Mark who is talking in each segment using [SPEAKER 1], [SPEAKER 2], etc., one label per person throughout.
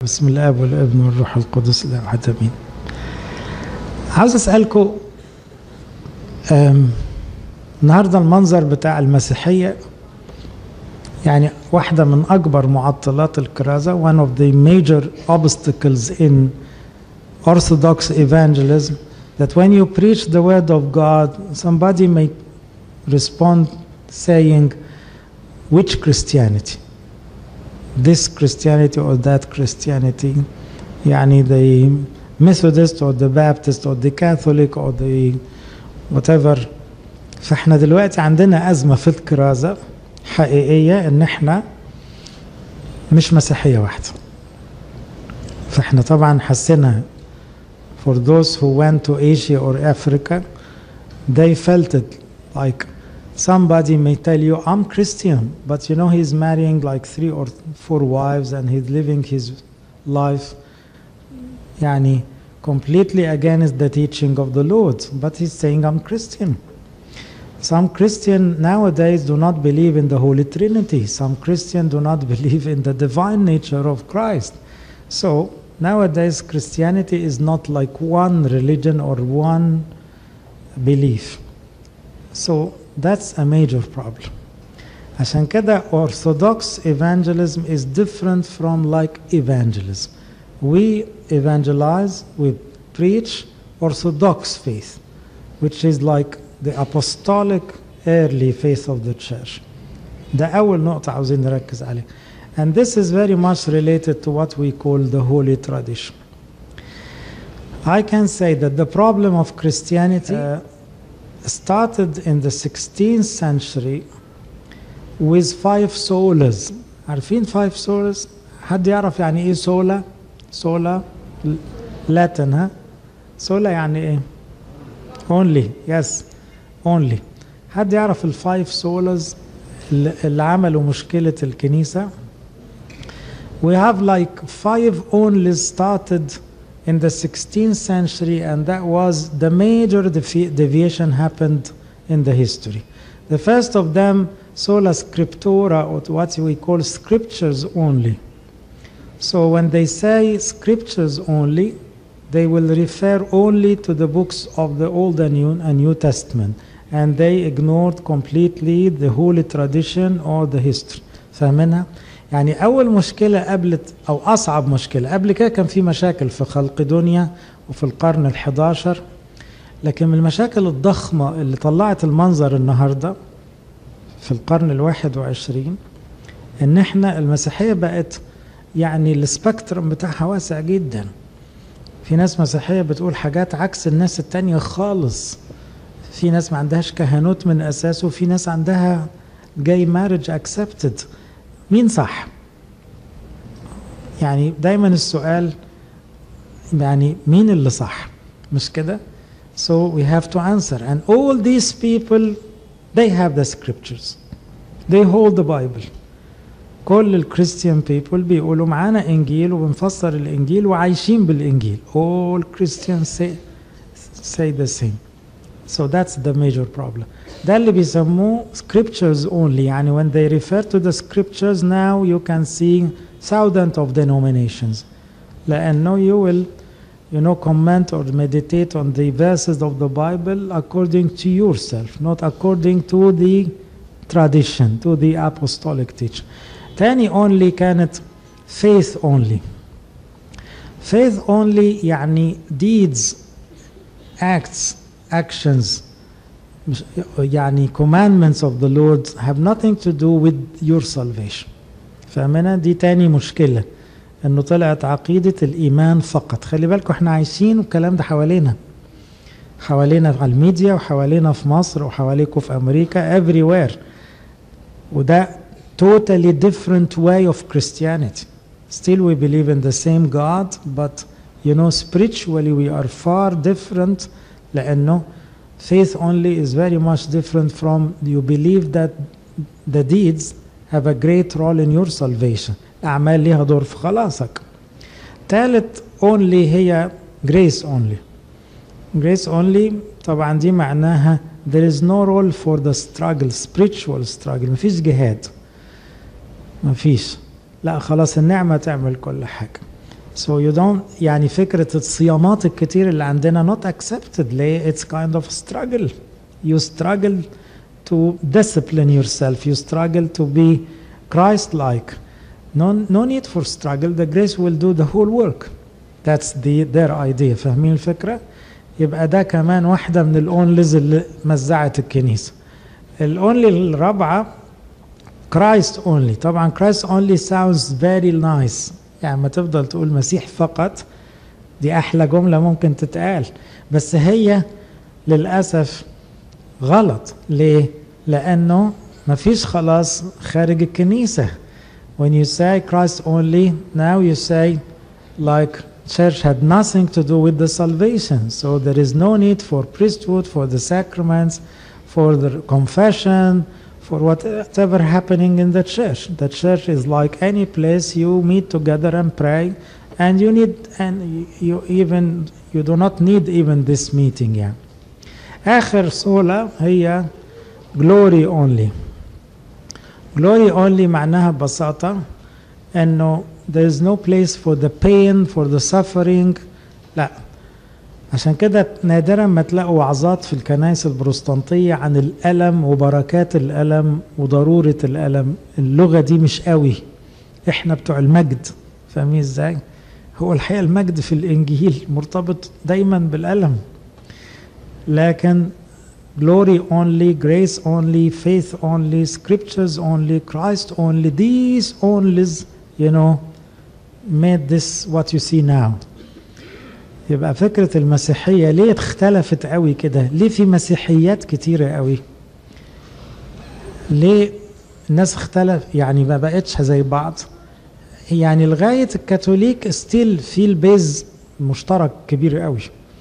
[SPEAKER 1] بسم الاب والابن والروح القدس الاله واحد امين عاوز اسالكم النهارده المنظر بتاع المسيحيه يعني واحده من اكبر معطلات الكرازه one of the major obstacles in orthodox evangelism that when you preach the word of God somebody may respond saying which Christianity this Christianity or that Christianity يعني the Methodist or the Baptist or the Catholic or the whatever فاحنا دلوقتي عندنا أزمة في الكرازة حقيقية إن احنا مش مسيحية واحدة فاحنا طبعا حسينا for those who went to Asia or Africa they felt it like somebody may tell you i'm christian but you know he's marrying like three or four wives and he's living his life yani completely against the teaching of the lord but he's saying i'm christian some christian nowadays do not believe in the holy trinity some christian do not believe in the divine nature of christ so nowadays christianity is not like one religion or one belief so that's a major problem. عشان كده Orthodox evangelism is different from like evangelism. We evangelize, we preach Orthodox faith, which is like the apostolic early faith of the church. ده أول نقطة عاوزين نركز عليها. And this is very much related to what we call the holy tradition. I can say that the problem of Christianity uh, started in the 16th century with five solas عارفين five solas حد يعرف يعني ايه sola sola Latin ها sola يعني ايه only yes only حد يعرف الفايف solas اللي عملوا مشكلة الكنيسة we have like five only started in the 16th century, and that was the major devi- deviation happened in the history. The first of them, sola scriptura, or what we call scriptures only. So when they say scriptures only, they will refer only to the books of the Old and New, and New Testament, and they ignored completely the holy tradition or the history. فاهمينها؟ يعني أول مشكلة قبلت أو أصعب مشكلة قبل كده كان في مشاكل في خلق دنيا وفي القرن الحداشر لكن من المشاكل الضخمة اللي طلعت المنظر النهاردة في القرن الواحد وعشرين إن إحنا المسيحية بقت يعني السبكترم بتاعها واسع جدا في ناس مسيحية بتقول حاجات عكس الناس التانية خالص في ناس ما عندهاش كهنوت من أساسه وفي ناس عندها جاي مارج اكسبتد مين صح يعني دايما السؤال يعني مين اللي صح مش كده so we have to answer and all these people they have the scriptures they hold the bible كل الكريستيان people بيقولوا معانا انجيل وبنفسر الانجيل وعايشين بالانجيل all Christians say say the same so that's the major problem ده اللي بيسموه scriptures only يعني when they refer to the scriptures now you can see thousands of denominations لأنه you will you know comment or meditate on the verses of the Bible according to yourself not according to the tradition to the apostolic teaching تاني only كانت faith only faith only يعني deeds acts actions يعني commandments of the Lord have nothing to do with your salvation فاهمنا دي تاني مشكلة انه طلعت عقيدة الايمان فقط خلي بالكم احنا عايشين والكلام ده حوالينا حوالينا على الميديا وحوالينا في مصر وحواليكم في امريكا everywhere وده totally different way of Christianity still we believe in the same God but you know spiritually we are far different لانه faith only is very much different from you believe that the deeds have a great role in your salvation أعمال ليها دور في خلاصك ثالث only هي grace only grace only طبعا دي معناها there is no role for the struggle spiritual struggle مفيش جهاد مفيش لا خلاص النعمة تعمل كل حاجة So you don't يعني فكرة الصيامات الكتير اللي عندنا not accepted ليه it's kind of struggle you struggle to discipline yourself you struggle to be Christ-like no, no need for struggle the grace will do the whole work that's the, their idea فاهمين الفكرة يبقى ده كمان واحدة من الأونليز اللي مزعت الكنيسة الأونلي الرابعة Christ only طبعا Christ only sounds very nice يعني ما تفضل تقول مسيح فقط دي أحلى جملة ممكن تتقال بس هي للأسف غلط ليه؟ لأنه ما فيش خلاص خارج الكنيسة when you say Christ only now you say like church had nothing to do with the salvation so there is no need for priesthood for the sacraments for the confession for whatever happening in the church the church is like any place you meet together and pray and you need and you even you do not need even this meeting yeah آخر صولة هي glory only glory only معناها ببساطة أنه there is no place for the pain for the suffering لا عشان كده نادرا ما تلاقوا وعظات في الكنائس البروتستانتية عن الألم وبركات الألم وضرورة الألم اللغة دي مش قوي احنا بتوع المجد فاهمين ازاي هو الحقيقة المجد في الإنجيل مرتبط دايما بالألم لكن glory only, grace only, faith only, scriptures only, Christ only, these onlys, you know, made this what you see now. يبقى فكرة المسيحية ليه اختلفت قوي كده؟ ليه في مسيحيات كتيرة قوي؟ ليه الناس اختلف يعني ما بقتش زي بعض؟ يعني لغاية الكاثوليك ستيل في البيز مشترك كبير قوي.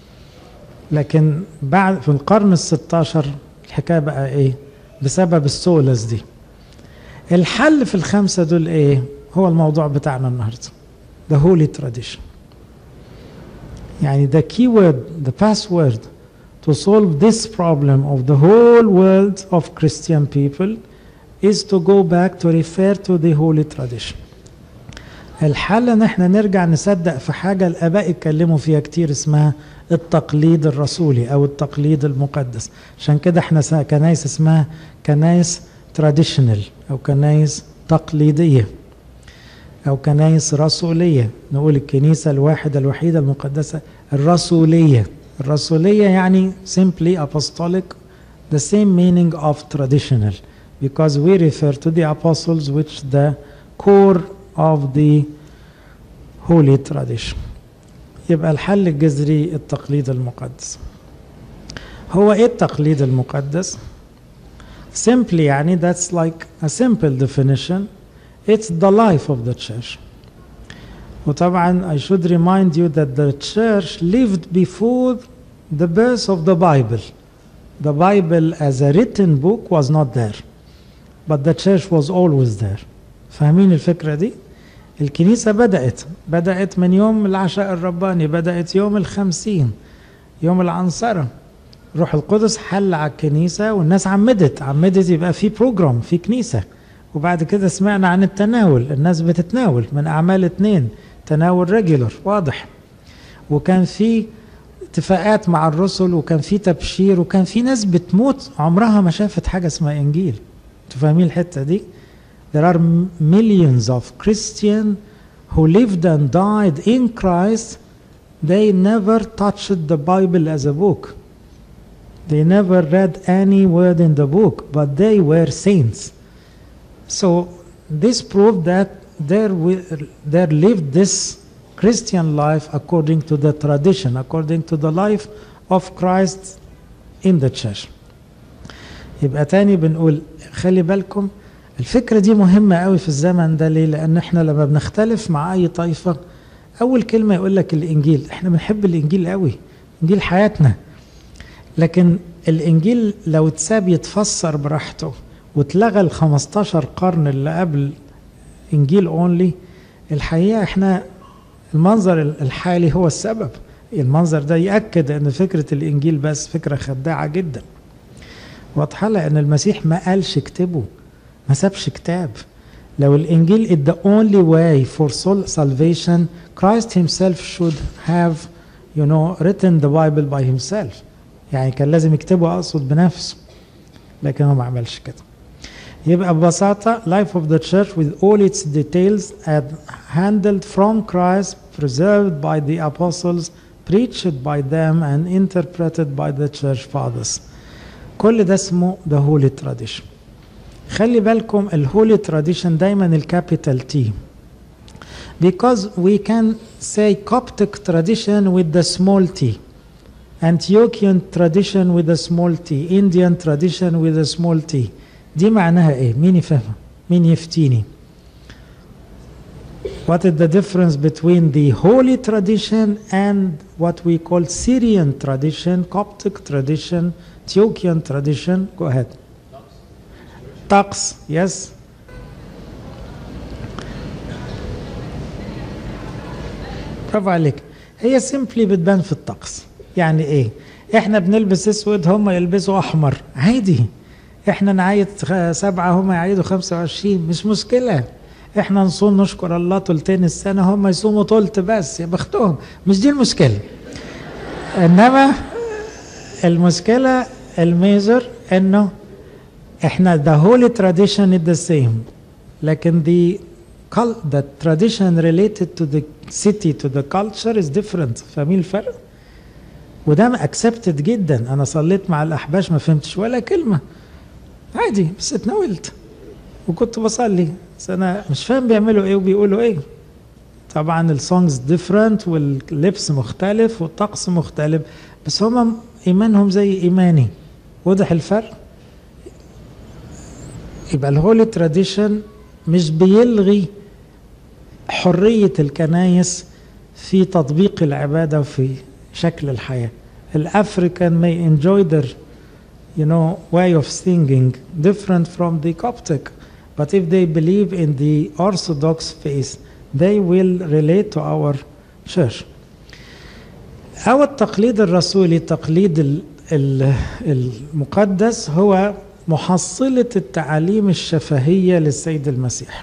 [SPEAKER 1] لكن بعد في القرن ال 16 الحكايه بقى ايه؟ بسبب السولس دي. الحل في الخمسه دول ايه؟ هو الموضوع بتاعنا النهارده. The holy tradition. يعني the key word, the password to solve this problem of the whole world of Christian people is to go back to refer to the holy tradition. الحل ان احنا نرجع نصدق في حاجه الاباء اتكلموا فيها كتير اسمها التقليد الرسولي او التقليد المقدس عشان كده احنا كنايس اسمها كنايس تراديشنال او كنايس تقليديه او كنايس رسوليه نقول الكنيسه الواحده الوحيده المقدسه الرسوليه الرسوليه يعني simply apostolic the same meaning of traditional because we refer to the apostles which the core of the holy tradition يبقى الحل الجذري التقليد المقدس هو ايه التقليد المقدس simply يعني that's like a simple definition it's the life of the church وطبعا I should remind you that the church lived before the birth of the Bible the Bible as a written book was not there but the church was always there فاهمين الفكرة دي؟ الكنيسة بدأت بدأت من يوم العشاء الرباني بدأت يوم الخمسين يوم العنصرة روح القدس حل على الكنيسة والناس عمدت عمدت يبقى في بروجرام في كنيسة وبعد كده سمعنا عن التناول الناس بتتناول من أعمال اتنين تناول ريجولر واضح وكان في اتفاقات مع الرسل وكان في تبشير وكان في ناس بتموت عمرها ما شافت حاجة اسمها إنجيل انتوا فاهمين الحتة دي؟ There are millions of Christians who lived and died in Christ. They never touched the Bible as a book. They never read any word in the book, but they were saints. So this proved that they they lived this Christian life according to the tradition, according to the life of Christ in the church. يبقى تاني بنقول خلي بالكم الفكرة دي مهمة قوي في الزمن ده ليه؟ لأن احنا لما بنختلف مع أي طائفة أول كلمة يقول لك الإنجيل، احنا بنحب الإنجيل قوي، إنجيل حياتنا. لكن الإنجيل لو اتساب يتفسر براحته واتلغى ال 15 قرن اللي قبل إنجيل أونلي الحقيقة احنا المنظر الحالي هو السبب. المنظر ده يأكد أن فكرة الإنجيل بس فكرة خداعة جدا. واضحة لأن المسيح ما قالش اكتبوا ما سابش كتاب لو الانجيل is the only way for soul salvation Christ himself should have you know written the Bible by himself يعني كان لازم يكتبه اقصد بنفسه لكن هو ما عملش كده يبقى ببساطة life of the church with all its details and handled from Christ preserved by the apostles preached by them and interpreted by the church fathers كل ده اسمه the holy tradition خلي بالكم الهولي tradition دايما الكابيتال تي because we can say Coptic tradition with the small t Antiochian tradition with a small t Indian tradition with a small t دي معناها ايه مين يفهمها مين يفتيني What is the difference between the holy tradition and what we call Syrian tradition, Coptic tradition, Ethiopian tradition? Go ahead. طقس yes برافو عليك هي سيمبلي بتبان في الطقس يعني ايه احنا بنلبس اسود هم يلبسوا احمر عادي احنا نعيد سبعة هم يعيدوا خمسة وعشرين مش مشكلة احنا نصوم نشكر الله طولتين السنة هم يصوموا طولت بس يا بختهم مش دي المشكلة انما المشكلة الميجر انه احنا the holy tradition is the same لكن the the tradition related to the city to the culture is different فاهمين الفرق؟ وده accepted جدا انا صليت مع الاحباش ما فهمتش ولا كلمه عادي بس اتناولت وكنت بصلي بس انا مش فاهم بيعملوا ايه وبيقولوا ايه طبعا السونجز ديفرنت واللبس مختلف والطقس مختلف بس هم ايمانهم زي ايماني واضح الفرق يبقى الهولي تراديشن مش بيلغي حرية الكنايس في تطبيق العبادة وفي شكل الحياة الأفريكان may enjoy their you know way of singing different from the Coptic but if they believe in the Orthodox faith they will relate to our church أو التقليد الرسولي التقليد المقدس هو محصلة التعاليم الشفهية للسيد المسيح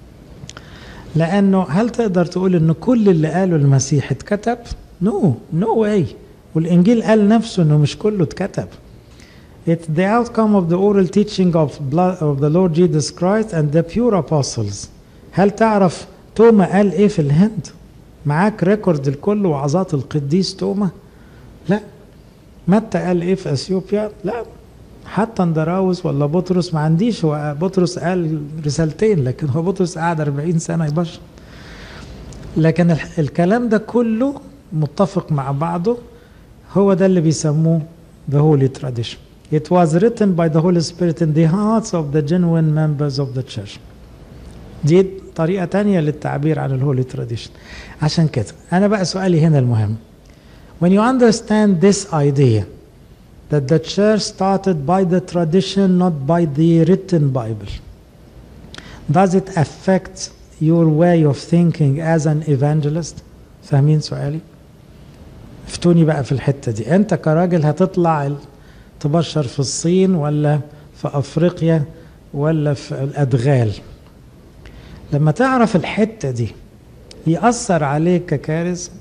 [SPEAKER 1] لأنه هل تقدر تقول أن كل اللي قاله المسيح اتكتب؟ نو نو واي والإنجيل قال نفسه أنه مش كله اتكتب It's the outcome of the oral teaching of, blood, of the Lord Jesus Christ and the pure apostles. هل تعرف توما قال ايه في الهند؟ معاك ريكورد الكل وعظات القديس توما؟ لا. متى قال ايه في اثيوبيا؟ لا. حتى اندراوس ولا بطرس ما عنديش هو بطرس قال رسالتين لكن هو بطرس قعد 40 سنه يبشر. لكن الكلام ده كله متفق مع بعضه هو ده اللي بيسموه the holy tradition. It was written by the Holy Spirit in the hearts of the genuine members of the church. دي طريقة تانية للتعبير عن الهولي tradition. عشان كده أنا بقى سؤالي هنا المهم. When you understand this idea that the church started by the tradition not by the written Bible, does it affect your way of thinking as an evangelist? فاهمين سؤالي؟ افتوني بقى في الحتة دي أنت كراجل هتطلع تبشر في الصين ولا في افريقيا ولا في الادغال لما تعرف الحته دي ياثر عليك ككارث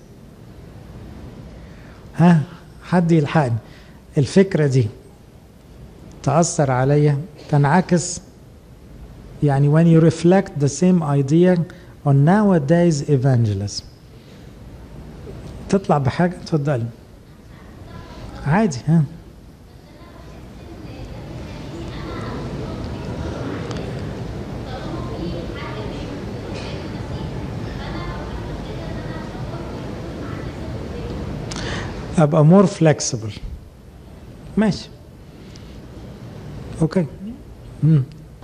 [SPEAKER 1] ها حد يلحقني الفكره دي تاثر عليا تنعكس يعني when you reflect the same idea on nowadays evangelism تطلع بحاجه اتفضلي عادي ها ابقى مور فلكسبل ماشي اوكي امم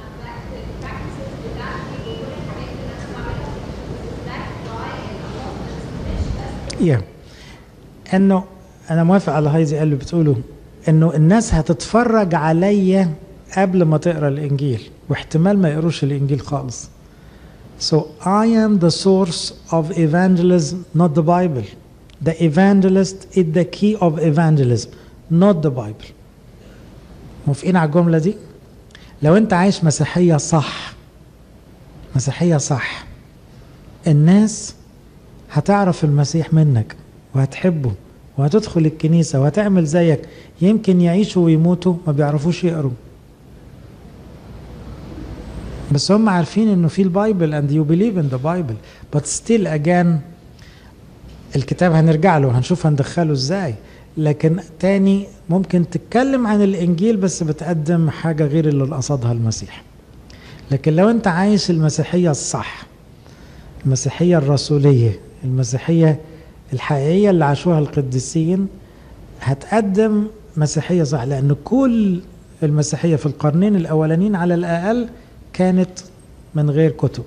[SPEAKER 1] يا انه انا موافق على هايزي قال له بتقوله انه الناس هتتفرج عليا قبل ما تقرا الانجيل واحتمال ما يقروش الانجيل خالص So I am the source of evangelism, not the Bible. The evangelist is the key of evangelism, not the Bible. موافقين على الجملة دي؟ لو أنت عايش مسيحية صح مسيحية صح الناس هتعرف المسيح منك وهتحبه وهتدخل الكنيسة وهتعمل زيك يمكن يعيشوا ويموتوا ما بيعرفوش يقروا بس هم عارفين انه في البايبل and you believe in the Bible but still again الكتاب هنرجع له هنشوف هندخله ازاي لكن تاني ممكن تتكلم عن الانجيل بس بتقدم حاجة غير اللي قصدها المسيح لكن لو انت عايش المسيحية الصح المسيحية الرسولية المسيحية الحقيقية اللي عاشوها القديسين هتقدم مسيحية صح لأن كل المسيحية في القرنين الأولانيين على الأقل كانت من غير كتب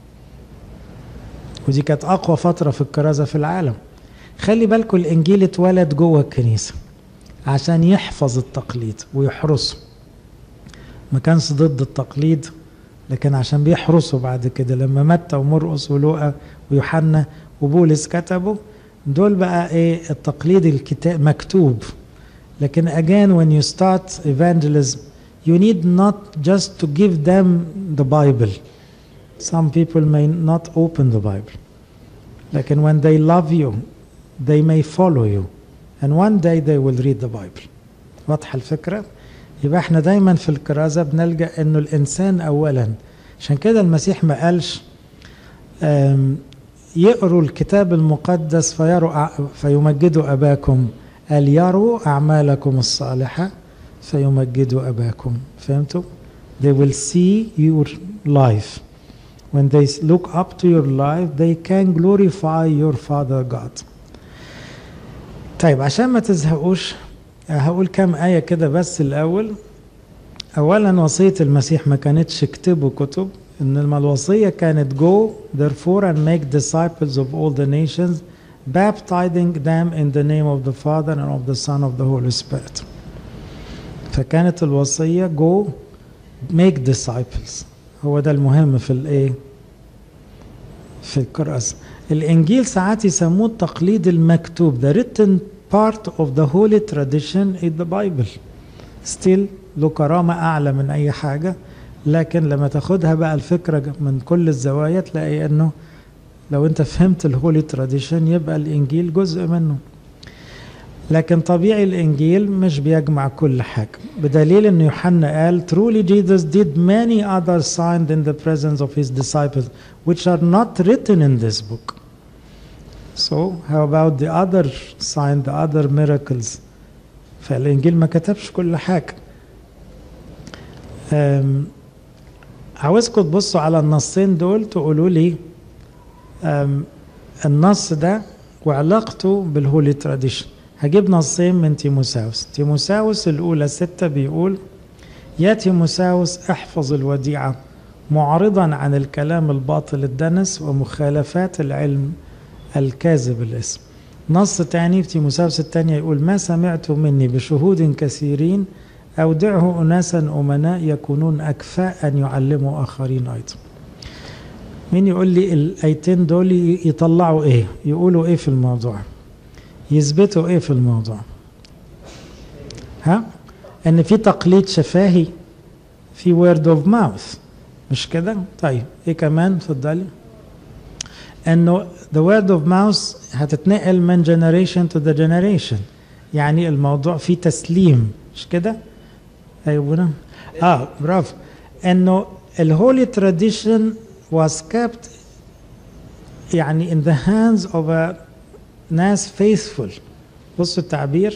[SPEAKER 1] ودي كانت أقوى فترة في الكرازة في العالم خلي بالكم الإنجيل اتولد جوه الكنيسة عشان يحفظ التقليد ويحرسه ما كانش ضد التقليد لكن عشان بيحرسه بعد كده لما متى ومرقس ولوقا ويوحنا وبولس كتبوا دول بقى ايه التقليد الكتاب مكتوب لكن again when you start evangelism you need not just to give them the Bible some people may not open the Bible لكن when they love you they may follow you and one day they will read the Bible واضحة الفكرة يبقى احنا دايما في الكرازة بنلجأ انه الانسان اولا عشان كده المسيح ما قالش يقروا الكتاب المقدس فيروا فيمجدوا اباكم قال يروا اعمالكم الصالحه فيمجدوا اباكم فهمتوا they will see your life when they look up to your life they can glorify your father God طيب عشان ما تزهقوش هقول كام آية كده بس الأول أولا وصية المسيح ما كانتش اكتبوا كتب إنما الوصية كانت go therefore and make disciples of all the nations baptizing them in the name of the Father and of the Son of the Holy Spirit فكانت الوصية go make disciples هو ده المهم في الايه في الكراسة الإنجيل ساعات يسموه التقليد المكتوب the written part of the holy tradition in the Bible still له كرامة أعلى من أي حاجة لكن لما تاخدها بقى الفكرة من كل الزوايا تلاقي أنه لو أنت فهمت الهولي تراديشن يبقى الإنجيل جزء منه لكن طبيعي الإنجيل مش بيجمع كل حاجة بدليل أن يوحنا قال truly Jesus did many other signs in the presence of his disciples which are not written in this book so how about the other sign the other miracles فالإنجيل ما كتبش كل حاجة عاوزكم تبصوا على النصين دول تقولوا لي النص ده وعلاقته بالهولي تراديشن هجيب نصين من تيموساوس تيموساوس الأولى ستة بيقول يا تيموساوس احفظ الوديعة معرضا عن الكلام الباطل الدنس ومخالفات العلم الكاذب الاسم نص تاني في تيموساوس الثانية يقول ما سمعت مني بشهود كثيرين أودعه أناسا أمناء يكونون أكفاء أن يعلموا آخرين أيضا مين يقول لي الآيتين دول يطلعوا إيه يقولوا إيه في الموضوع يثبتوا إيه في الموضوع ها أن في تقليد شفاهي في word of mouth مش كده طيب إيه كمان اتفضلي انه the word of mouth هتتنقل من generation to the generation يعني الموضوع فيه تسليم مش كده ايوه اه برافو انه الهولي tradition was kept يعني in the hands of a ناس faithful بصوا التعبير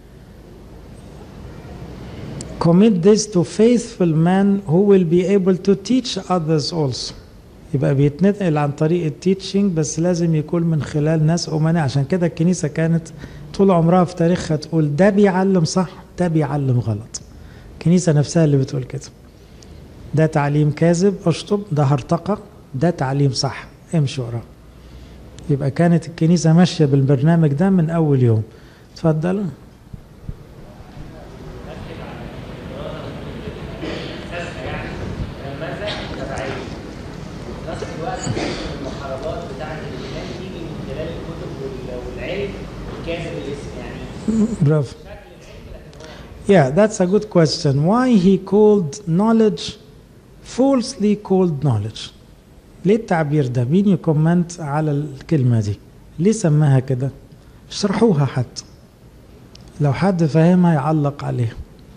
[SPEAKER 1] commit this to faithful men who will be able to teach others also يبقى بيتنقل عن طريق التيتشنج بس لازم يكون من خلال ناس أمناء عشان كده الكنيسة كانت طول عمرها في تاريخها تقول ده بيعلم صح ده بيعلم غلط الكنيسة نفسها اللي بتقول كده ده تعليم كاذب اشطب ده هرطقة ده تعليم صح امشي وراه يبقى كانت الكنيسة ماشية بالبرنامج ده من أول يوم اتفضلوا برافو Yeah, that's a good question. Why he called knowledge falsely called knowledge? ليه التعبير ده مين يكومنت على الكلمة دي ليه سماها كده اشرحوها حتى لو حد فاهمها يعلق عليها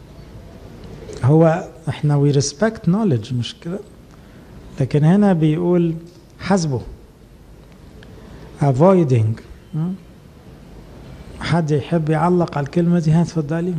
[SPEAKER 1] هو احنا وي ريسبكت نوليدج مش كده لكن هنا بيقول حسبه avoiding حد يحب يعلق على الكلمة دي هتفضلي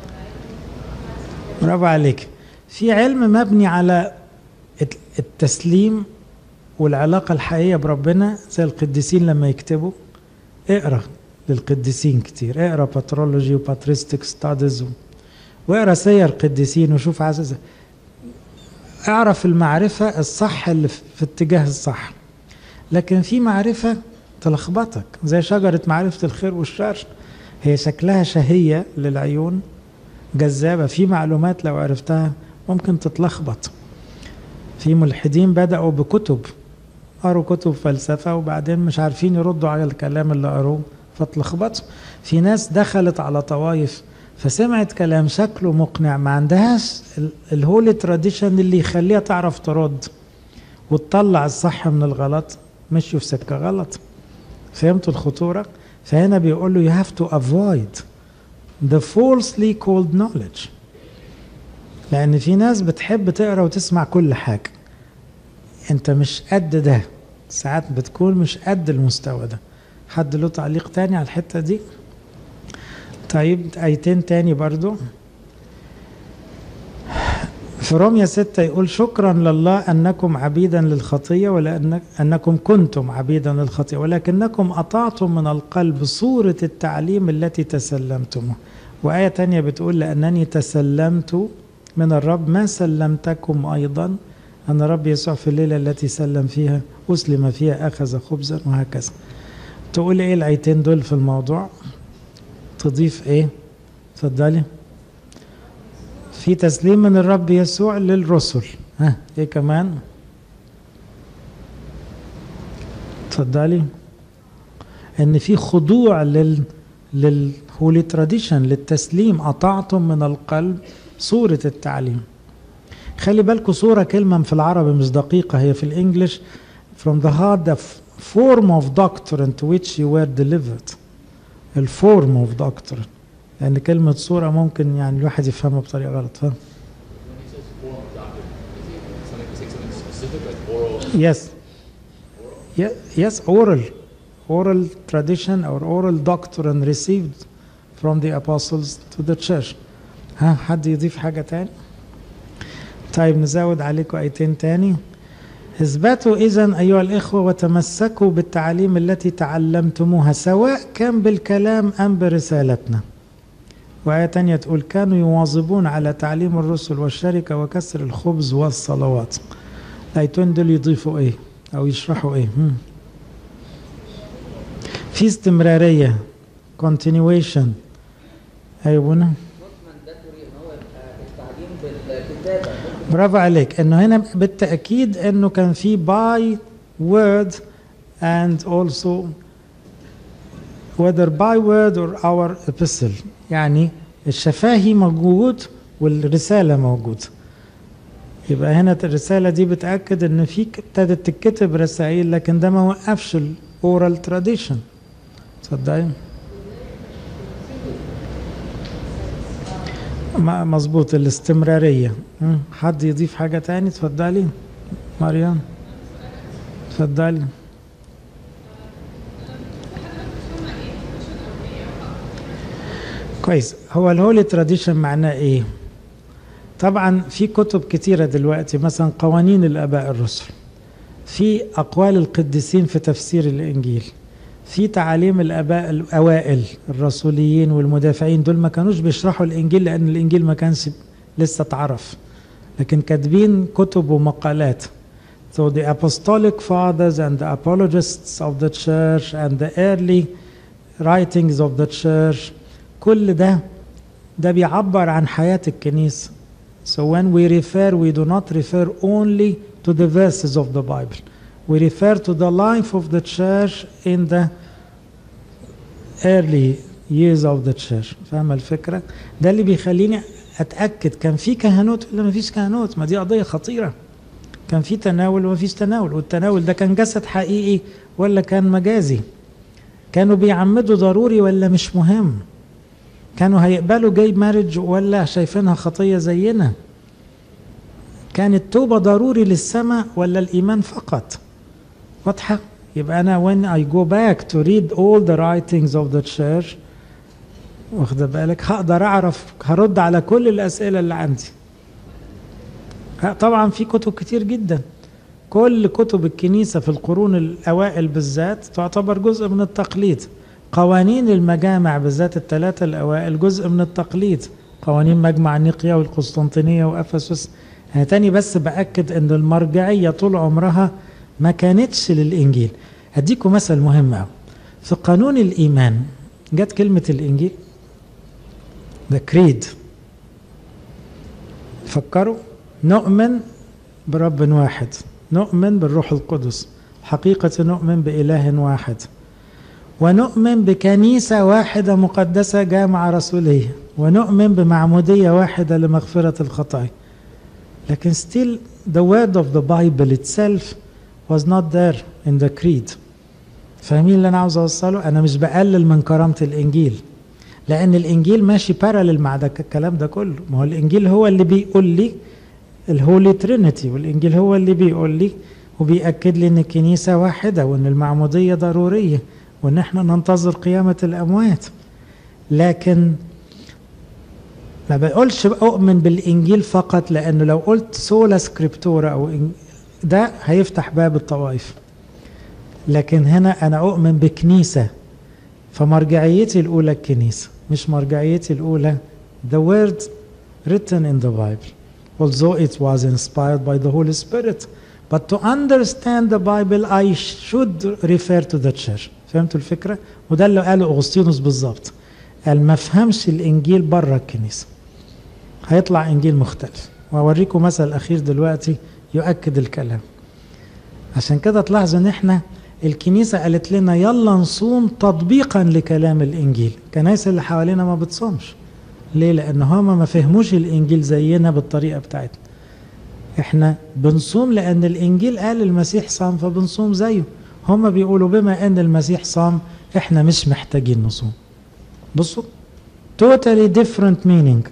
[SPEAKER 1] برافو عليك في علم مبني على التسليم والعلاقة الحقيقية بربنا زي القديسين لما يكتبوا اقرا للقديسين كتير اقرا باترولوجي وباتريستيك ستاديز واقرا سير قديسين وشوف عايز اعرف المعرفة الصح اللي في اتجاه الصح لكن في معرفة تلخبطك زي شجرة معرفة الخير والشر هي شكلها شهية للعيون جذابة في معلومات لو عرفتها ممكن تتلخبط في ملحدين بدأوا بكتب قروا كتب فلسفة وبعدين مش عارفين يردوا على الكلام اللي قروه فتلخبطوا في ناس دخلت على طوائف فسمعت كلام شكله مقنع ما عندهاش الهولي تراديشن اللي يخليها تعرف ترد وتطلع الصح من الغلط مشوا في سكة غلط فهمتوا الخطورة فهنا بيقول له you have to avoid the falsely called knowledge لأن في ناس بتحب تقرا وتسمع كل حاجة أنت مش قد ده ساعات بتكون مش قد المستوى ده حد له تعليق تاني على الحتة دي طيب آيتين تاني برضو في روميا ستة يقول شكرا لله أنكم عبيدا للخطية ولا أنكم كنتم عبيدا للخطية ولكنكم أطعتم من القلب صورة التعليم التي تسلمتمه وآية تانية بتقول لأنني تسلمت من الرب ما سلمتكم أيضا أن الرب يسوع في الليلة التي سلم فيها أسلم فيها أخذ خبزا وهكذا تقول إيه الآيتين دول في الموضوع تضيف إيه تفضلي في تسليم من الرب يسوع للرسل ها ايه كمان اتفضلي ان في خضوع لل للهولي تراديشن للتسليم اطعتم من القلب صورة التعليم خلي بالكم صورة كلمة في العربي مش دقيقة هي في الانجليش from the heart the form of doctrine to which you were delivered الفورم of doctrine لأن كلمة صورة ممكن يعني الواحد يفهمها بطريقة غلط فاهم؟ Yes. Yeah, yes, oral. Oral tradition or oral doctrine received from the apostles to the church. ها حد يضيف حاجة تاني؟ طيب نزود عليكم آيتين تاني. اثبتوا إذا أيها الإخوة وتمسكوا بالتعاليم التي تعلمتموها سواء كان بالكلام أم برسالتنا. وآية تانية تقول كانوا يواظبون على تعليم الرسل والشركة وكسر الخبز والصلوات الآيتين دول يضيفوا إيه أو يشرحوا إيه هم. في استمرارية continuation أيوة بنا برافو عليك انه هنا بالتاكيد انه كان في باي word and also whether by word or our epistle يعني الشفاهي موجود والرسالة موجودة يبقى هنا الرسالة دي بتأكد ان في ابتدت تتكتب رسائل لكن ده ما وقفش الاورال تراديشن تصدقي مظبوط الاستمرارية حد يضيف حاجة تاني تفضلي مريم تفضلي كويس هو الهولي تراديشن معناه ايه طبعا في كتب كتيره دلوقتي مثلا قوانين الاباء الرسل في اقوال القديسين في تفسير الانجيل في تعاليم الاباء الاوائل الرسوليين والمدافعين دول ما كانوش بيشرحوا الانجيل لان الانجيل ما كانش لسه اتعرف لكن كاتبين كتب ومقالات So the apostolic fathers and the apologists of the church and the early writings of the church كل ده ده بيعبر عن حياة الكنيسة So when we refer we do not refer only to the verses of the Bible we refer to the life of the church in the early years of the church فاهم الفكرة؟ ده اللي بيخليني أتأكد كان في كهنوت ولا ما فيش كهنوت ما دي قضية خطيرة كان في تناول وما فيش تناول والتناول ده كان جسد حقيقي ولا كان مجازي كانوا بيعمدوا ضروري ولا مش مهم كانوا هيقبلوا جاي مارج ولا شايفينها خطية زينا كان التوبة ضروري للسماء ولا الإيمان فقط واضحة يبقى أنا when I go back to read all the writings of the church واخد بالك هقدر أعرف هرد على كل الأسئلة اللي عندي طبعا في كتب كتير جدا كل كتب الكنيسة في القرون الأوائل بالذات تعتبر جزء من التقليد قوانين المجامع بالذات الثلاثة الأوائل جزء من التقليد قوانين مجمع نيقيا والقسطنطينية وأفسس أنا تاني بس بأكد أن المرجعية طول عمرها ما كانتش للإنجيل هديكم مثل مهم أوي في قانون الإيمان جت كلمة الإنجيل ذا كريد فكروا نؤمن برب واحد نؤمن بالروح القدس حقيقة نؤمن بإله واحد ونؤمن بكنيسة واحدة مقدسة جامعة رسولية ونؤمن بمعمودية واحدة لمغفرة الخطايا لكن still the word of the Bible itself was not there in the creed فاهمين اللي انا عاوز اوصله انا مش بقلل من كرامة الانجيل لان الانجيل ماشي بارالل مع ده الكلام ده كله ما هو الانجيل هو اللي بيقول لي الهولي ترينيتي والانجيل هو اللي بيقول لي وبيأكد لي ان الكنيسة واحدة وان المعمودية ضرورية وان احنا ننتظر قيامة الاموات لكن ما بقولش اؤمن بالانجيل فقط لانه لو قلت سولا سكريبتورا او ده هيفتح باب الطوائف لكن هنا انا اؤمن بكنيسه فمرجعيتي الاولى الكنيسه مش مرجعيتي الاولى the word written in the Bible although it was inspired by the Holy Spirit but to understand the Bible I should refer to the church فهمتوا الفكره وده اللي قاله اغسطينوس بالظبط قال ما فهمش الانجيل بره الكنيسه هيطلع انجيل مختلف واوريكم مثل اخير دلوقتي يؤكد الكلام عشان كده تلاحظوا ان احنا الكنيسه قالت لنا يلا نصوم تطبيقا لكلام الانجيل الكنائس اللي حوالينا ما بتصومش ليه لان هما ما فهموش الانجيل زينا بالطريقه بتاعتنا احنا بنصوم لان الانجيل قال المسيح صام فبنصوم زيه هما بيقولوا بما ان المسيح صام احنا مش محتاجين نصوم بصوا totally different meaning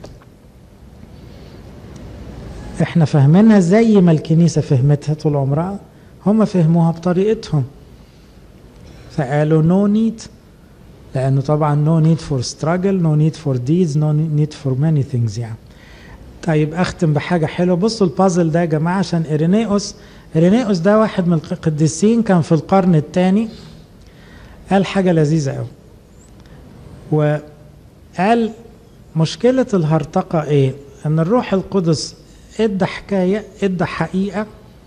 [SPEAKER 1] احنا فاهمينها زي ما الكنيسة فهمتها طول عمرها هم فهموها بطريقتهم فقالوا no need لأنه طبعا no need for struggle no need for deeds no need for many things يعني طيب أختم بحاجة حلوة بصوا البازل ده يا جماعة عشان إيرينيوس إيرينيوس ده واحد من القديسين كان في القرن الثاني قال حاجة لذيذة قوي وقال مشكلة الهرطقة إيه؟ أن الروح القدس ادى حكاية ادى حقيقة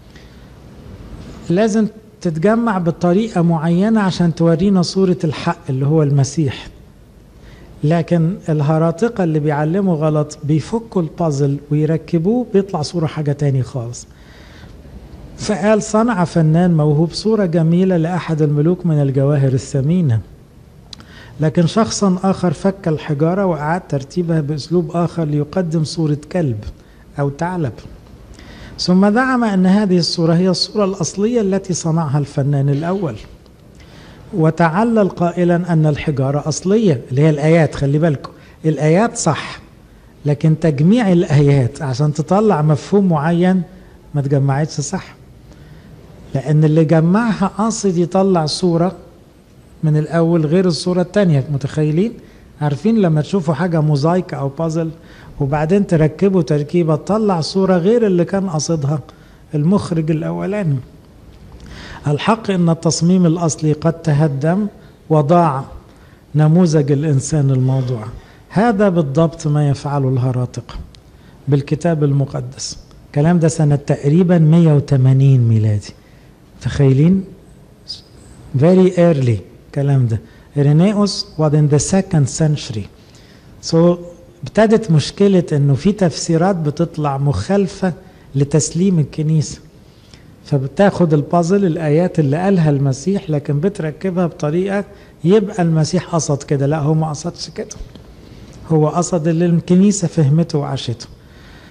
[SPEAKER 1] لازم تتجمع بطريقة معينة عشان تورينا صورة الحق اللي هو المسيح لكن الهراطقة اللي بيعلموا غلط بيفكوا البازل ويركبوه بيطلع صورة حاجة تاني خالص فقال صنع فنان موهوب صورة جميلة لأحد الملوك من الجواهر الثمينة لكن شخصا آخر فك الحجارة وأعاد ترتيبها بأسلوب آخر ليقدم صورة كلب أو ثعلب ثم زعم أن هذه الصورة هي الصورة الأصلية التي صنعها الفنان الأول وتعلل قائلا أن الحجارة أصلية اللي هي الآيات خلي بالكم الآيات صح لكن تجميع الآيات عشان تطلع مفهوم معين ما تجمعتش صح لأن اللي جمعها قاصد يطلع صورة من الأول غير الصورة الثانية متخيلين؟ عارفين لما تشوفوا حاجة موزايك أو بازل وبعدين تركبوا تركيبة تطلع صورة غير اللي كان قصدها المخرج الأولاني الحق أن التصميم الأصلي قد تهدم وضاع نموذج الإنسان الموضوع هذا بالضبط ما يفعله الهراطقة بالكتاب المقدس الكلام ده سنة تقريبا 180 ميلادي تخيلين very early الكلام ده إرينيوس was in the second century so ابتدت مشكلة انه في تفسيرات بتطلع مخالفة لتسليم الكنيسة فبتاخد البازل الايات اللي قالها المسيح لكن بتركبها بطريقة يبقى المسيح قصد كده لا هو ما قصدش كده هو قصد اللي الكنيسة فهمته وعاشته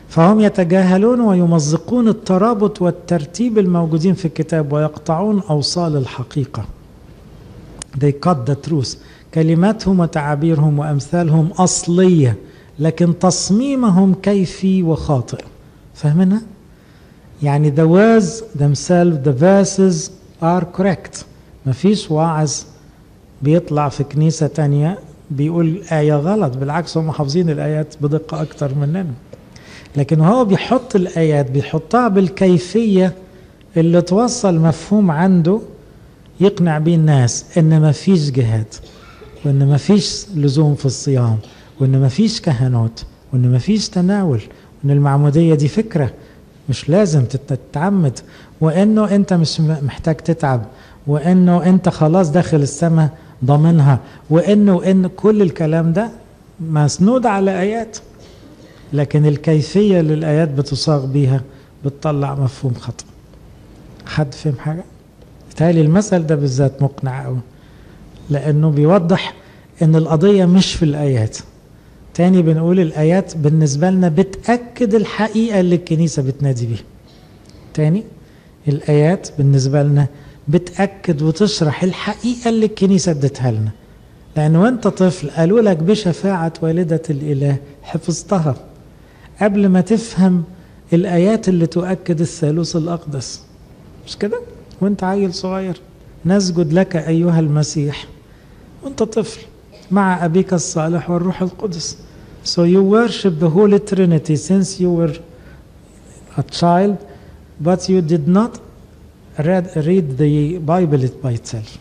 [SPEAKER 1] فهم يتجاهلون ويمزقون الترابط والترتيب الموجودين في الكتاب ويقطعون أوصال الحقيقة they cut the truth كلماتهم وتعابيرهم وأمثالهم أصلية لكن تصميمهم كيفي وخاطئ فاهمينها؟ يعني the words themselves the verses are correct مفيش واعظ بيطلع في كنيسة تانية بيقول آية غلط بالعكس هم حافظين الآيات بدقة أكتر مننا لكن هو بيحط الآيات بيحطها بالكيفية اللي توصل مفهوم عنده يقنع بيه الناس إن مفيش جهاد وإن مفيش لزوم في الصيام وإن مفيش كهنوت وإن مفيش تناول وإن المعمودية دي فكرة مش لازم تتعمد وإنه أنت مش محتاج تتعب وإنه أنت خلاص داخل السماء ضامنها وإنه إن كل الكلام ده مسنود على آيات لكن الكيفية اللي الآيات بتصاغ بيها بتطلع مفهوم خطأ حد فهم حاجة؟ بالتالي المثل ده بالذات مقنع قوي لأنه بيوضح إن القضية مش في الآيات تاني بنقول الآيات بالنسبة لنا بتأكد الحقيقة اللي الكنيسة بتنادي بيها تاني الآيات بالنسبة لنا بتأكد وتشرح الحقيقة اللي الكنيسة ادتها لنا لأن وانت طفل قالوا لك بشفاعة والدة الإله حفظتها قبل ما تفهم الآيات اللي تؤكد الثالوث الأقدس مش كده؟ وانت عيل صغير نسجد لك أيها المسيح وانت طفل مع أبيك الصالح والروح القدس So you worship the Holy Trinity since you were a child but you did not read, read the Bible by itself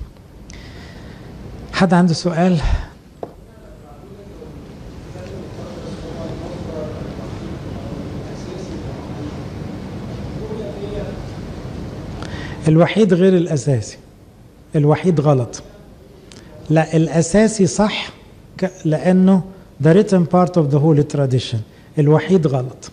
[SPEAKER 1] حد عنده سؤال الوحيد غير الأساسي الوحيد غلط لا الأساسي صح لأنه the written part of the holy tradition الوحيد غلط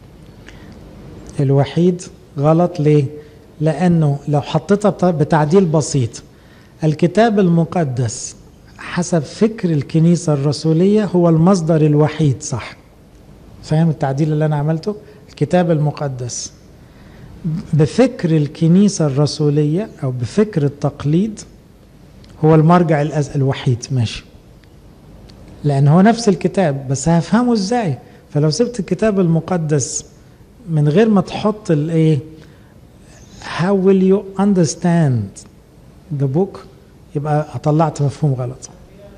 [SPEAKER 1] الوحيد غلط ليه؟ لأنه لو حطيتها بتعديل بسيط الكتاب المقدس حسب فكر الكنيسة الرسولية هو المصدر الوحيد صح فاهم التعديل اللي أنا عملته؟ الكتاب المقدس بفكر الكنيسة الرسولية أو بفكر التقليد هو المرجع الأز... الوحيد ماشي لأن هو نفس الكتاب بس هفهمه إزاي فلو سبت الكتاب المقدس من غير ما تحط الإيه how will you understand the book يبقى طلعت مفهوم غلط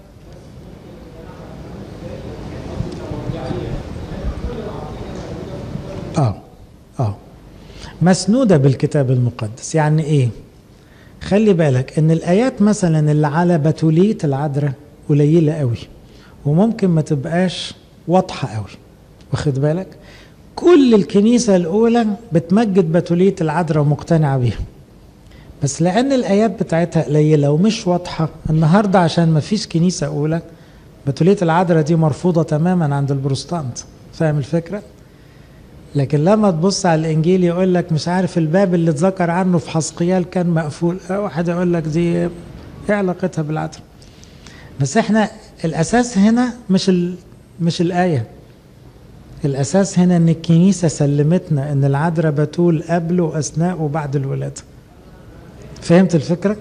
[SPEAKER 1] اه اه مسنوده بالكتاب المقدس يعني ايه خلي بالك ان الايات مثلا اللي على بتوليه العذراء قليله قوي وممكن ما تبقاش واضحه قوي واخد بالك كل الكنيسه الاولى بتمجد بتوليه العذراء ومقتنعه بيها بس لان الايات بتاعتها قليله ومش واضحه النهارده عشان ما فيش كنيسه اولى بتوليه العذراء دي مرفوضه تماما عند البروتستانت فاهم الفكره لكن لما تبص على الانجيل يقول لك مش عارف الباب اللي اتذكر عنه في حسقيال كان مقفول واحد يقول لك دي ايه علاقتها بالعذراء بس احنا الاساس هنا مش ال... مش الايه الاساس هنا ان الكنيسه سلمتنا ان العذراء بتول قبل واثناء وبعد الولاده فهمت الفكره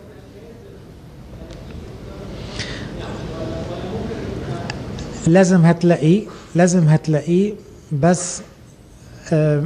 [SPEAKER 1] لازم هتلاقيه لازم هتلاقيه بس آه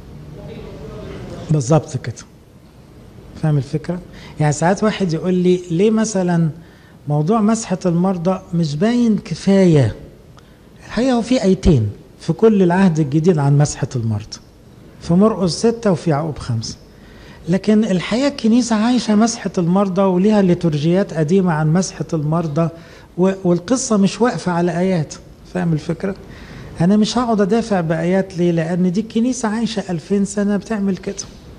[SPEAKER 1] بالظبط كده فاهم الفكره يعني ساعات واحد يقول لي ليه مثلا موضوع مسحه المرضى مش باين كفايه الحقيقه هو في ايتين في كل العهد الجديد عن مسحه المرضى في مرقس ستة وفي يعقوب خمسة لكن الحقيقة الكنيسة عايشة مسحة المرضى وليها ليتورجيات قديمة عن مسحة المرضى والقصة مش واقفة على آيات فاهم الفكرة؟ أنا مش هقعد أدافع بآيات ليه؟ لأن دي الكنيسة عايشة 2000 سنة بتعمل كده.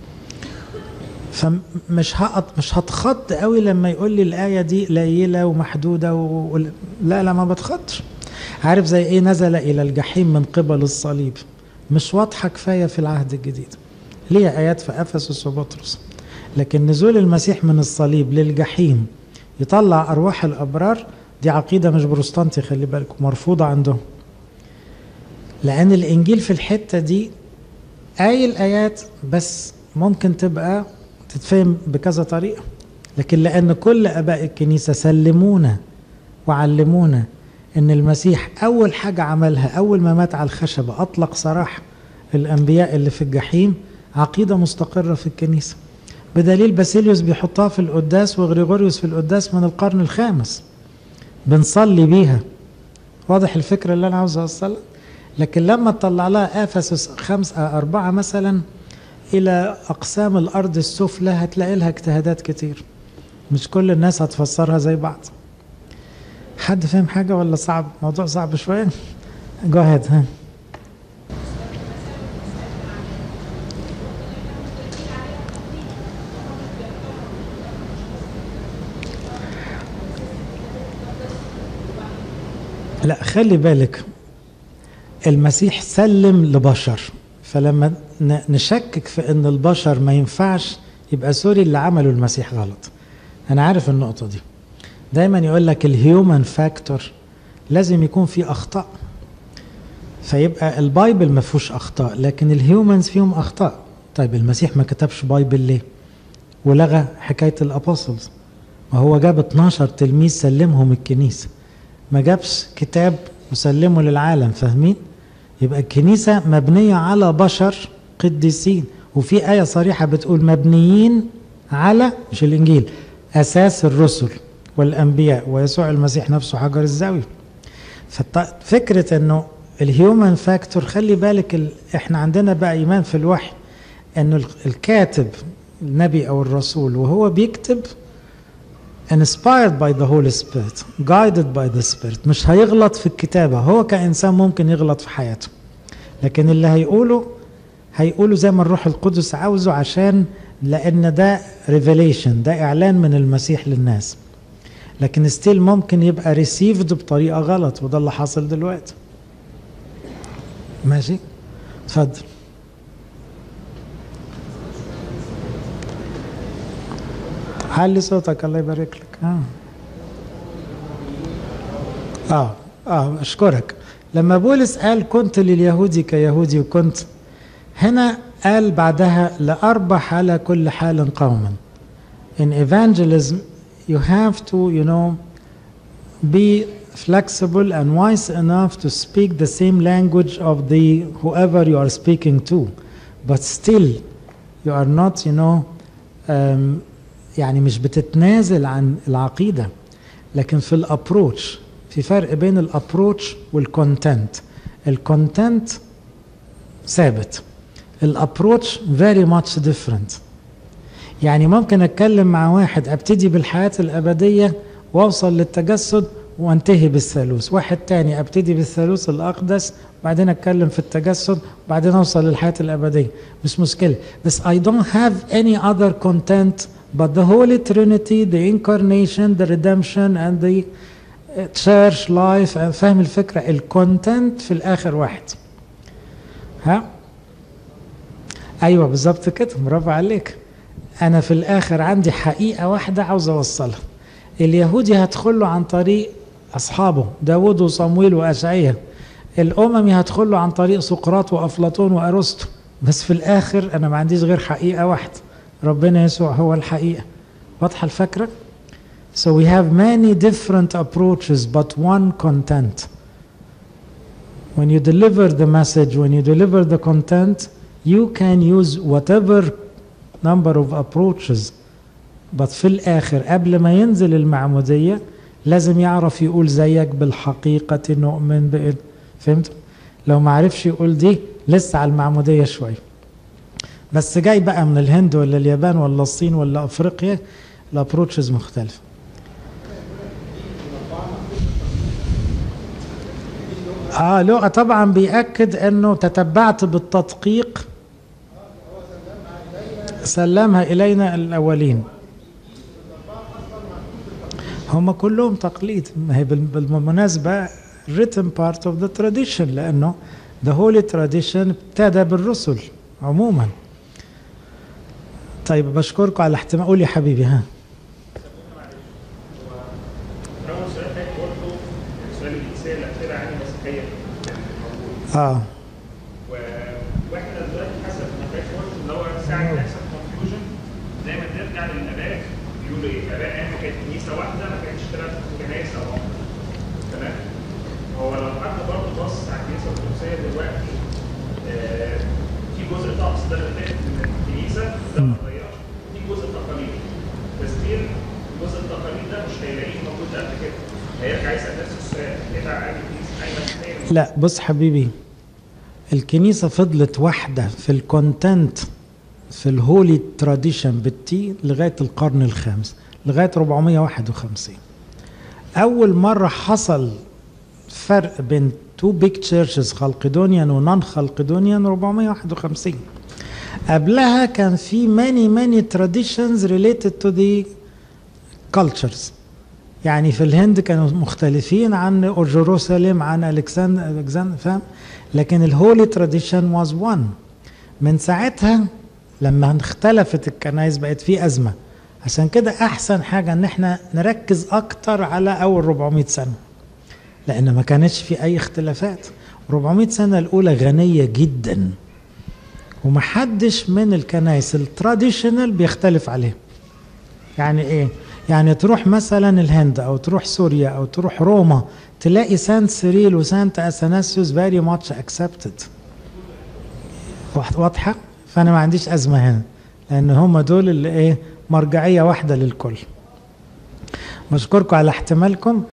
[SPEAKER 1] فمش هقط مش هتخض قوي لما يقول لي الآية دي قليلة ومحدودة و... لا لا ما بتخضش. عارف زي إيه نزل إلى الجحيم من قبل الصليب. مش واضحة كفاية في العهد الجديد. ليه آيات في أفسس وبطرس. لكن نزول المسيح من الصليب للجحيم يطلع أرواح الأبرار دي عقيدة مش بروستانتي خلي بالكم مرفوضة عندهم. لأن الإنجيل في الحتة دي قايل آيات بس ممكن تبقى تتفهم بكذا طريقة لكن لأن كل آباء الكنيسة سلمونا وعلمونا إن المسيح أول حاجة عملها أول ما مات على الخشبة أطلق سراح الأنبياء اللي في الجحيم عقيدة مستقرة في الكنيسة بدليل باسيليوس بيحطها في القداس وغريغوريوس في القداس من القرن الخامس بنصلي بيها واضح الفكرة اللي أنا عاوز أوصلها لكن لما تطلع لها افسس خمسة أربعة مثلا إلى أقسام الأرض السفلى هتلاقي لها اجتهادات كتير مش كل الناس هتفسرها زي بعض حد فاهم حاجة ولا صعب موضوع صعب شوية جو ahead ها لا خلي بالك المسيح سلم لبشر فلما نشكك في ان البشر ما ينفعش يبقى سوري اللي عمله المسيح غلط انا عارف النقطة دي دايما يقول لك الهيومن فاكتور لازم يكون في اخطاء فيبقى البايبل ما فيهوش اخطاء لكن الهيومنز فيهم اخطاء طيب المسيح ما كتبش بايبل ليه ولغى حكاية الابوستلز ما هو جاب 12 تلميذ سلمهم الكنيسة ما جابش كتاب وسلمه للعالم فاهمين يبقى الكنيسة مبنية على بشر قديسين وفي آية صريحة بتقول مبنيين على مش الإنجيل أساس الرسل والأنبياء ويسوع المسيح نفسه حجر الزاوية ففكرة أنه الهيومن فاكتور خلي بالك ال... احنا عندنا بقى إيمان في الوحي أنه الكاتب النبي أو الرسول وهو بيكتب inspired by the Holy Spirit guided by the Spirit مش هيغلط في الكتابة هو كإنسان ممكن يغلط في حياته لكن اللي هيقوله هيقوله زي ما الروح القدس عاوزه عشان لأن ده revelation ده إعلان من المسيح للناس لكن ستيل ممكن يبقى received بطريقة غلط وده اللي حاصل دلوقتي ماشي اتفضل علي صوتك الله يبارك لك اه اه اه اشكرك لما بولس قال كنت لليهودي كيهودي وكنت هنا قال بعدها لأربح على كل حال قوما in evangelism you have to you know be flexible and wise enough to speak the same language of the whoever you are speaking to but still you are not you know um, يعني مش بتتنازل عن العقيدة لكن في الابروتش في فرق بين الابروتش والكونتنت الكونتنت ثابت الابروتش very much different يعني ممكن اتكلم مع واحد ابتدي بالحياة الابدية واوصل للتجسد وانتهي بالثالوث واحد تاني ابتدي بالثالوث الاقدس وبعدين اتكلم في التجسد وبعدين اوصل للحياة الابدية مش مشكلة بس I don't have any other content but the Holy Trinity the incarnation the redemption and the church life فاهم الفكرة الكونتنت في الاخر واحد ها ايوه بالظبط كده برافو عليك انا في الاخر عندي حقيقة واحدة عاوز اوصلها اليهودي هدخل له عن طريق اصحابه داود وصمويل واشعياء الاممي هدخل له عن طريق سقراط وافلاطون وارسطو بس في الاخر انا ما عنديش غير حقيقة واحدة ربنا يسوع هو الحقيقة واضحة الفكرة So we have many different approaches but one content. When you deliver the message, when you deliver the content, you can use whatever number of approaches. But في الآخر قبل ما ينزل المعمودية لازم يعرف يقول زيك بالحقيقة نؤمن بإذن فهمت؟ لو ما عرفش يقول دي لسه على المعمودية شوية. بس جاي بقى من الهند ولا اليابان ولا الصين ولا افريقيا الابروتشز مختلفه اه لغة طبعا بيأكد انه تتبعت بالتدقيق سلمها الينا الاولين هم كلهم تقليد ما هي بالمناسبة written part of the tradition لأنه the holy tradition ابتدى بالرسل عموما طيب بشكركم على احتمال قول يا حبيبي ها اه
[SPEAKER 2] و- واحنا دلوقتي حسب ما كانت قلت اللي هو ساعه ما يحصل كونفيوجن دايما نرجع للاباء يقولوا ايه؟ الاباء ايام ما كانت كنيسه واحده ما كانتش ثلاث كنايس او اكتر تمام؟ هو لو حد برضه بص على الكنيسه القدسيه دلوقتي آه، في جزء طقس ده اللي فات من الكنيسه ده ما اتغيرش في جزء تقاليد تسجيل جزء التقاليد ده مش هيلاقيه موجود قبل كده هيرجع يسال نفس السؤال كده عادي الكنيسه ايمن تاني
[SPEAKER 1] لا بص حبيبي الكنيسة فضلت واحدة في الكونتنت في الهولي تراديشن بالتي لغاية القرن الخامس لغاية 451 أول مرة حصل فرق بين تو بيج تشيرشز خلقدونيان ونون خلقدونيان 451 قبلها كان في many many traditions related to the cultures يعني في الهند كانوا مختلفين عن جيروسالم عن الكسندر الكسندر فاهم لكن الهولي تراديشن واز وان من ساعتها لما اختلفت الكنائس بقت في ازمه عشان كده احسن حاجه ان احنا نركز اكتر على اول 400 سنه لان ما كانتش في اي اختلافات 400 سنه الاولى غنيه جدا ومحدش من الكنائس التراديشنال بيختلف عليها يعني ايه يعني تروح مثلا الهند او تروح سوريا او تروح روما تلاقي سانت سيريل وسانت اثناسيوس فيري ماتش اكسبتد واضحه فانا ما عنديش ازمه هنا لان هم دول اللي ايه مرجعيه واحده للكل بشكركم على احتمالكم